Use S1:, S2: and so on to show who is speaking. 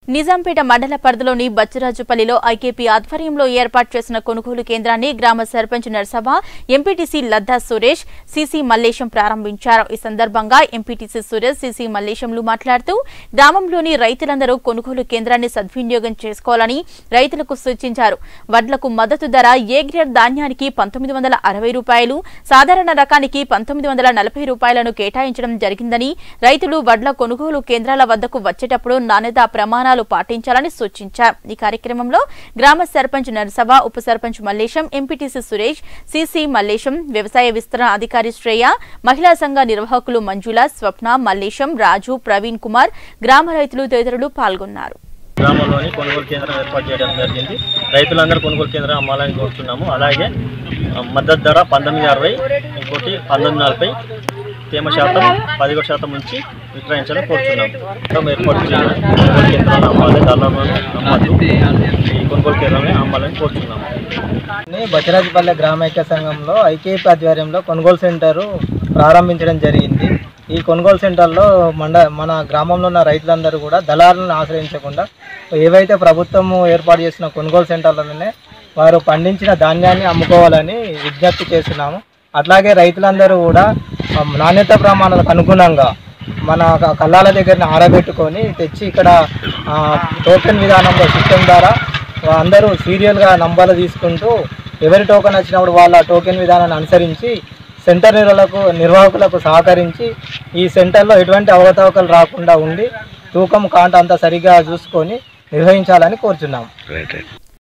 S1: నిజాంపేట మండల పరిధిలోని బచ్చరాజుపల్లిలో ఐకేపీ ఆధ్వర్యంలో ఏర్పాటు చేసిన కొనుగోలు కేంద్రాన్ని గ్రామ సర్పంచ్ నర్సభ ఎంపీటీసీ లద్దా సురేష్ సిసి మల్లేశం ప్రారంభించారు ఈ సందర్భంగా ఎంపీటీసీ సురేష్ సిసి మల్లేశంలు మాట్లాడుతూ గ్రామంలోని రైతులందరూ కొనుగోలు కేంద్రాన్ని సద్వినియోగం చేసుకోవాలని రైతులకు సూచించారు వడ్లకు మద్దతు ధర ఏ గ్రేడ్ ధాన్యానికి పంతొమ్మిది వందల అరవై రూపాయలు సాధారణ రకానికి పంతొమ్మిది వందల నలభై రూపాయలను కేటాయించడం జరిగిందని రైతులు వడ్ల కొనుగోలు కేంద్రాల వద్దకు వచ్చేటప్పుడు నాణ్యత ప్రమాణాలు పాటించాలని సూచించారు ఈ కార్యక్రమంలో గ్రామ సర్పంచ్ నరసభ ఉప సర్పంచ్ మల్లేశం ఎంపీటీసీ సురేష్ సిసి మల్లేశం వ్యవసాయ విస్తరణ అధికారి శ్రేయ మహిళా సంఘ నిర్వాహకులు మంజుల స్వప్న మల్లేశం రాజు ప్రవీణ్ కుమార్ గ్రామ రైతులు తదితరులు పాల్గొన్నారు
S2: గ్రామంలోని కొనుగోలు కేంద్రం ఏర్పాటు చేయడం జరిగింది రైతులందరూ కొనుగోలు కేంద్రం అమ్మాలని కోరుతున్నాము అలాగే ఆ, మద్దతు ధర పంతొమ్మిది అరవై ఇంకోటి పంతొమ్మిది నలభై తేమ శాతం పదిహేడు శాతం నుంచి విక్రయించాలని కోరుతున్నాము మొత్తం ఏర్పాటు చేసిన కొనుగోలు కేంద్రాలు అమ్మాలి దళాలను అమ్మద్దు ఈ కొనుగోలు కేంద్రాన్ని అమ్మాలని కోరుతున్నాము
S3: ని బచరాజపల్లె గ్రామైక్య సంఘంలో ఐకేపీ ఆధ్వర్యంలో కొనుగోలు సెంటరు ప్రారంభించడం జరిగింది ఈ కొనుగోలు సెంటర్లో మండ మన గ్రామంలో ఉన్న రైతులందరూ కూడా దళారులను ఆశ్రయించకుండా ఏవైతే ప్రభుత్వం ఏర్పాటు చేసిన కొనుగోలు సెంటర్లలోనే వారు పండించిన ధాన్యాన్ని అమ్ముకోవాలని విజ్ఞప్తి చేస్తున్నాము అట్లాగే రైతులందరూ కూడా ఆ, నాణ్యత ప్రమాణాలకు అనుగుణంగా మన క- కళ్ళాల దగ్గరని ఆరబెట్టుకొని తెచ్చి ఇక్కడ ఆ, టోకెన్ విధానంలో సిస్టమ్ ద్వారా అందరూ సీరియల్గా నంబర్లు తీసుకుంటూ ఎవరి టోకెన్ వచ్చినప్పుడు వాళ్ళ టోకెన్ విధానాన్ని అనుసరించి సెంటర్ నిర్వహకులకు నిర్వాహకులకు సహకరించి ఈ సెంటర్లో ఎటువంటి అవకతవకలు రాకుండా ఉండి తూకం కాంట అంతా సరిగా చూసుకొని నిర్వహించాలని కోరుచున్నాం